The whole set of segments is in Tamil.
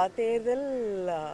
தேர்தல் ஆ,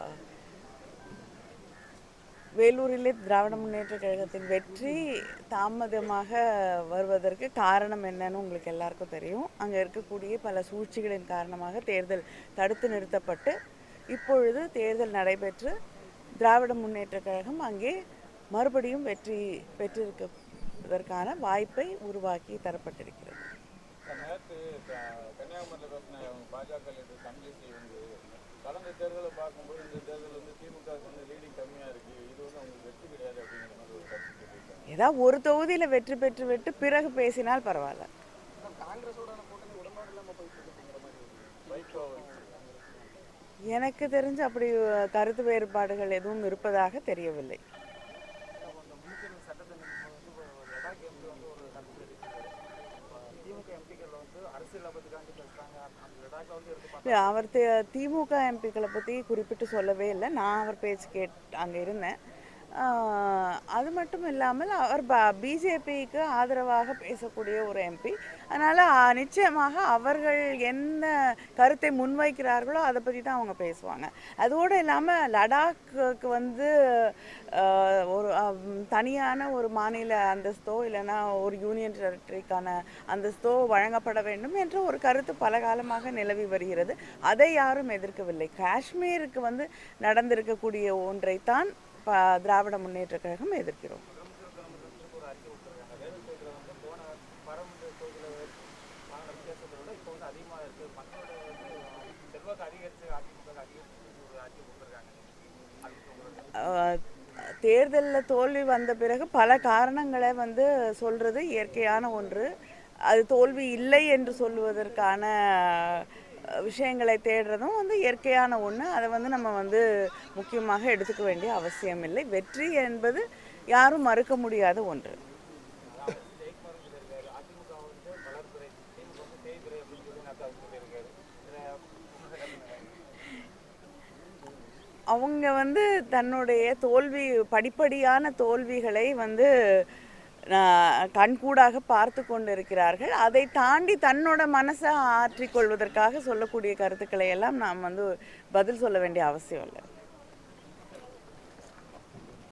வேலூரிலே திராவிட முன்னேற்ற கழகத்தின் வெற்றி தாமதமாக வருவதற்கு காரணம் என்னன்னு உங்களுக்கு எல்லாருக்கும் தெரியும் அங்கே இருக்கக்கூடிய பல சூழ்ச்சிகளின் காரணமாக தேர்தல் தடுத்து நிறுத்தப்பட்டு இப்பொழுது தேர்தல் நடைபெற்று திராவிட முன்னேற்ற கழகம் அங்கே மறுபடியும் வெற்றி பெற்றிருப்பதற்கான வாய்ப்பை உருவாக்கி தரப்பட்டிருக்கிறது நேற்று கன்னியாகுமரியில் பேசின பாஜக லீடர் தமிழிசை வந்து கடந்த தேர்தலை பார்க்கும்போது இந்த தேர்தல் வந்து திமுக வந்து லீடிங் கம்மியாக இருக்கு இது வந்து அவங்களுக்கு வெற்றி கிடையாது அப்படிங்கிற மாதிரி ஒரு கருத்து சொல்லியிருக்காங்க ஏதாவது ஒரு தொகுதியில் வெற்றி பெற்று விட்டு பிறகு பேசினால் பரவாயில்ல வைகோ எனக்கு தெரிஞ்சு அப்படி அஹ், கருத்து வேறுபாடுகள் எதுவும் இருப்பதாக தெரியவில்லை இல்ல, அவர் தி- திமுக எம்பிக்களை பற்றி குறிப்பிட்டு சொல்லவே இல்லை நான் அவர் பேச்சு கேட் அங்கே இருந்தேன் ஆஹ், அது மட்டும் இல்லாமல் அவர் பிஜேபிக்கு ஆதரவாக பேசக்கூடிய ஒரு எம்பி அதனால் நிச்சயமாக அவர்கள் என்ன கருத்தை முன்வைக்கிறார்களோ அதை பற்றி தான் அவங்க பேசுவாங்க அதோடு இல்லாமல் லடாக்கு வந்து ஆஹ், ஒரு ஆஹ், தனியான ஒரு மாநில அந்தஸ்தோ இல்லைன்னா ஒரு யூனியன் டெரிட்டரிக்கான அந்தஸ்தோ வழங்கப்பட வேண்டும் என்ற ஒரு கருத்து பல காலமாக நிலவி வருகிறது அதை யாரும் எதிர்க்கவில்லை காஷ்மீருக்கு வந்து நடந்திருக்கக்கூடிய ஒன்றைத்தான் ப- திராவிட முன்னேற்ற கழகம் எதிர்க்கிறோம் தேர்தலில் தோல்வி வந்த பிறகு பல காரணங்களை வந்து சொல்றது இயற்கையான ஒன்று அது தோல்வி இல்லை என்று சொல்லுவதற்கான அஹ், விஷயங்களை தேடுறதும் வந்து இயற்கையான ஒன்று அதை வந்து நம்ம வந்து முக்கியமாக எடுத்துக்க வேண்டிய அவசியம் இல்லை வெற்றி என்பது யாரும் மறுக்க முடியாத ஒன்று அவங்க வந்து தன்னுடைய தோல்வி படிப்படியான தோல்விகளை வந்து ஆஹ், கண்கூடாக பார்த்து கொண்டிருக்கிறார்கள் அதை தாண்டி தன்னோட மனசை ஆற்றிக்கொள்வதற்காக சொல்லக்கூடிய கருத்துக்களை எல்லாம் நாம் வந்து பதில் சொல்ல வேண்டிய அவசியம் இல்லை